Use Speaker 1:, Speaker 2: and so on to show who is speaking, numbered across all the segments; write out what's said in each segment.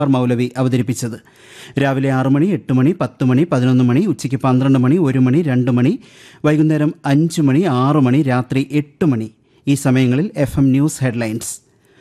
Speaker 1: മൗലവി അവതരിപ്പിച്ചത് രാവിലെ ആറ് മണി എട്ട് മണി പത്ത് മണി പതിനൊന്ന് മണി ഉച്ചയ്ക്ക് പന്ത്രണ്ട് മണി ഒരു മണി രണ്ട് മണി വൈകുന്നേരം അഞ്ച് മണി ആറ് മണി രാത്രി എട്ട് മണി ഈ സമയങ്ങളിൽ എഫ് എം ന്യൂസ് ഹെഡ്ലൈൻസ്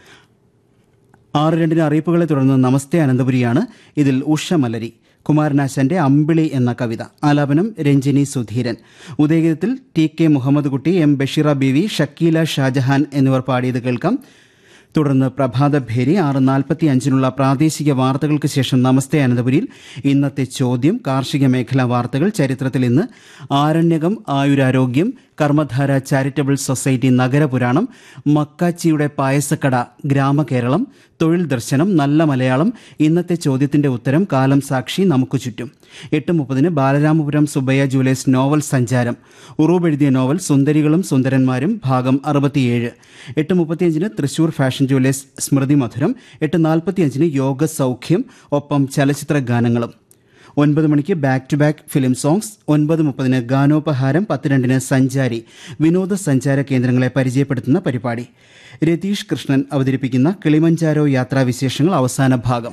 Speaker 1: ആറ് രണ്ടിന് അറിയിപ്പുകളെ തുടർന്ന് നമസ്തേ അനന്തപുരിയാണ് ഇതിൽ ഉഷ മലരി കുമാരനാശന്റെ അമ്പിളി എന്ന കവിത ആലാപനം രഞ്ജിനി സുധീരൻ ഉദയഗീതത്തിൽ T K Muhammad Kutty M Basheera Beevi Shakeela Shahjahan എന്നിവർ പാടിയത് കേൾക്കാം തുടർന്ന് പ്രഭാത ഭേരി ആറ് നാൽപ്പത്തി അഞ്ചിനുള്ള പ്രാദേശിക വാർത്തകൾക്ക് ശേഷം നമസ്തേ അനന്തപുരിയിൽ ഇന്നത്തെ ചോദ്യം കാർഷിക മേഖലാ വാർത്തകൾ ചരിത്രത്തിൽ ഇന്ന് ആരണ്യകം ആയുരാരോഗ്യം കർമ്മധാര ചാരിറ്റബിൾ സൊസൈറ്റി നഗരപുരാണം മക്കാച്ചിയുടെ പായസക്കട ഗ്രാമകേരളം തൊഴിൽ ദർശനം നല്ല മലയാളം ഇന്നത്തെ ചോദ്യത്തിന്റെ ഉത്തരം കാലം സാക്ഷി നമുക്ക് ചുറ്റും എട്ട് മുപ്പതിന് ബാലരാമപുരം സുബയ്യ ജൂലേസ് നോവൽ സഞ്ചാരം ഉറൂബ് എഴുതിയ നോവൽ സുന്ദരികളും സുന്ദരന്മാരും ഭാഗം അറുപത്തിയേഴ് എട്ട് മുപ്പത്തിയഞ്ചിന് തൃശൂർ ഫാഷൻ ജൂലേസ് സ്മൃതി മധുരം എട്ട് നാൽപ്പത്തിയഞ്ചിന് യോഗ സൗഖ്യം ഒപ്പം ചലച്ചിത്ര ഗാനങ്ങളും ഒൻപത് മണിക്ക് back to back film songs ഒൻപത് മുപ്പതിന് ഗാനോപഹാരം പത്ത് രണ്ടിന് സഞ്ചാരി വിനോദസഞ്ചാര കേന്ദ്രങ്ങളെ പരിചയപ്പെടുത്തുന്ന പരിപാടി രതീഷ് കൃഷ്ണൻ അവതരിപ്പിക്കുന്ന കിളിമഞ്ചാരോ യാത്രാവിശേഷങ്ങൾ അവസാന ഭാഗം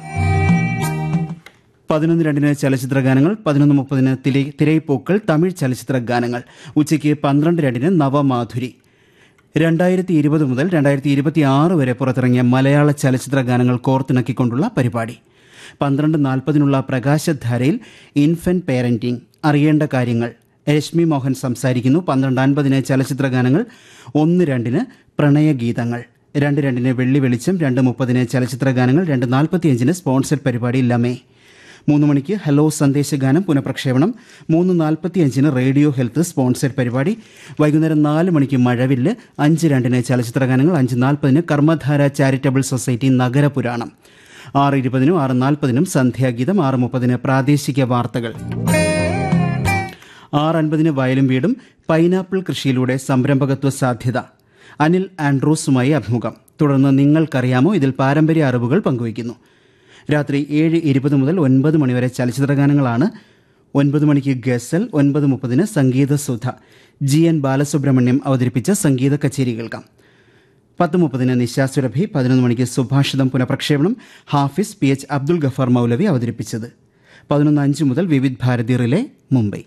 Speaker 1: പതിനൊന്ന് രണ്ടിന് ചലച്ചിത്ര ഗാനങ്ങൾ പതിനൊന്ന് മുപ്പതിന് തിര- തിരയിപ്പൂക്കൾ തമിഴ് ചലച്ചിത്ര ഗാനങ്ങൾ ഉച്ചയ്ക്ക് പന്ത്രണ്ട് രണ്ടിന് നവമാധുരി രണ്ടായിരത്തി ഇരുപത് മുതൽ രണ്ടായിരത്തി ഇരുപത്തി ആറ് വരെ പുറത്തിറങ്ങിയ മലയാള ചലച്ചിത്ര ഗാനങ്ങൾ കോർത്തിണക്കിക്കൊണ്ടുള്ള പരിപാടി പന്ത്രണ്ട് നാൽപ്പതിനുള്ള പ്രകാശധാരയിൽ ഇൻഫന്റ് പേരന്റിംഗ് അറിയേണ്ട കാര്യങ്ങൾ രശ്മി മോഹൻ സംസാരിക്കുന്നു പന്ത്രണ്ട് അൻപതിന് ചലച്ചിത്ര ഗാനങ്ങൾ ഒന്ന് രണ്ടിന് പ്രണയഗീതങ്ങൾ രണ്ട് രണ്ടിന് വെള്ളി വെളിച്ചം രണ്ട് മുപ്പതിന് ചലച്ചിത്ര ഗാനങ്ങൾ രണ്ട് നാൽപ്പത്തിയഞ്ചിന് സ്പോൺസർ പരിപാടി ലമേ മൂന്ന് മണിക്ക് ഹലോ സന്ദേശഗാനം പുനഃപ്രക്ഷേപണം മൂന്ന് നാൽപ്പത്തിയഞ്ചിന് റേഡിയോ ഹെൽത്ത് സ്പോൺസർ പരിപാടി വൈകുന്നേരം നാല് മണിക്ക് മഴവില്ല് അഞ്ച് രണ്ടിന് ചലച്ചിത്ര ഗാനങ്ങൾ അഞ്ച് നാൽപ്പതിന് കർമ്മധാര ചാരിറ്റബിൾ സൊസൈറ്റി നഗരപുരാണം ആറ് ഇരുപതിനും ആറ് നാൽപ്പതിനും സന്ധ്യാഗീതം ആറ് മുപ്പതിന് പ്രാദേശിക വാർത്തകൾ ആറ് അൻപതിന് വയലും വീടും പൈനാപ്പിൾ കൃഷിയിലൂടെ സംരംഭകത്വ സാധ്യത അനിൽ ആൻഡ്രൂസുമായി അഭിമുഖം തുടർന്ന് നിങ്ങൾക്കറിയാമോ ഇതിൽ പാരമ്പര്യ അറിവുകൾ പങ്കുവയ്ക്കുന്നു രാത്രി ഏഴ് ഇരുപത് മുതൽ ഒൻപത് മണിവരെ ചലച്ചിത്ര ഗാനങ്ങളാണ് ഒൻപത് മണിക്ക് ഗസൽ ഒൻപത് മുപ്പതിന് സംഗീത സുധ ജി എൻ ബാലസുബ്രഹ്മണ്യം അവതരിപ്പിച്ച സംഗീത കച്ചേരി കേൾക്കാം പത്ത് മുപ്പതിന് നിശാസുരഭി പതിനൊന്ന് മണിക്ക് സുഭാഷിതം പുനഃപ്രക്ഷേപണം ഹാഫിസ് പി എച്ച് അബ്ദുൽ ഗഫാർ മൗലവി അവതരിപ്പിച്ചത് പതിനൊന്ന് അഞ്ച് മുതൽ വിവിധ് ഭാരതി റിലേ മുംബൈ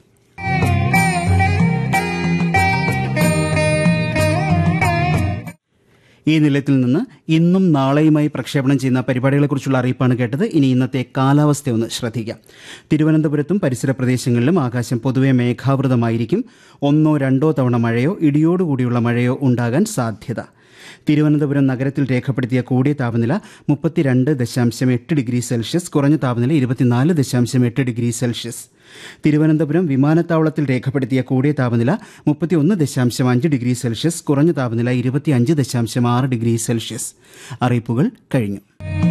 Speaker 1: ഈ നിലയത്തിൽ നിന്ന് ഇന്നും നാളെയുമായി പ്രക്ഷേപണം ചെയ്യുന്ന പരിപാടികളെക്കുറിച്ചുള്ള അറിയിപ്പാണ് കേട്ടത് ഇനി ഇന്നത്തെ കാലാവസ്ഥ ഒന്ന് ശ്രദ്ധിക്കാം തിരുവനന്തപുരത്തും പരിസര പ്രദേശങ്ങളിലും ആകാശം പൊതുവെ മേഘാവൃതമായിരിക്കും ഒന്നോ രണ്ടോ തവണ മഴയോ ഇടിയോടുകൂടിയുള്ള മഴയോ ഉണ്ടാകാൻ സാധ്യത തിരുവനന്തപുരം നഗരത്തിൽ രേഖപ്പെടുത്തിയ കൂടിയ താപനില മുപ്പത്തിരണ്ട് ദശാംശം എട്ട് ഡിഗ്രി സെൽഷ്യസ് കുറഞ്ഞ താപനില ഇരുപത്തിനാല് ദശാംശം എട്ട് ഡിഗ്രി സെൽഷ്യസ് തിരുവനന്തപുരം വിമാനത്താവളത്തിൽ രേഖപ്പെടുത്തിയ കൂടിയ താപനില മുപ്പത്തിയൊന്ന് ദശാംശം അഞ്ച് ഡിഗ്രി സെൽഷ്യസ് കുറഞ്ഞ താപനില ഇരുപത്തിയഞ്ച് ദശാംശം ആറ് ഡിഗ്രി സെൽഷ്യസ് അറിയിപ്പുകൾ കഴിഞ്ഞു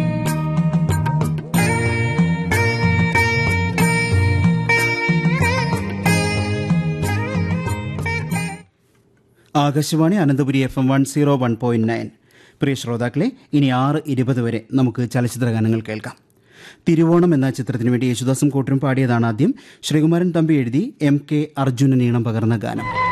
Speaker 1: Akashvani Ananthapuri F M one zero one point nine പ്രിയ ശ്രോതാക്കളെ ഇനി ആറ് ഇരുപത് വരെ നമുക്ക് ചലച്ചിത്ര ഗാനങ്ങൾ കേൾക്കാം തിരുവോണം എന്ന ചിത്രത്തിന് വേണ്ടി യേശുദാസും കൂട്ടരും പാടിയതാണ് ആദ്യം ശ്രീകുമാരൻ തമ്പി എഴുതി എം കെ അർജുനൻ ഈണം പകർന്ന ഗാനം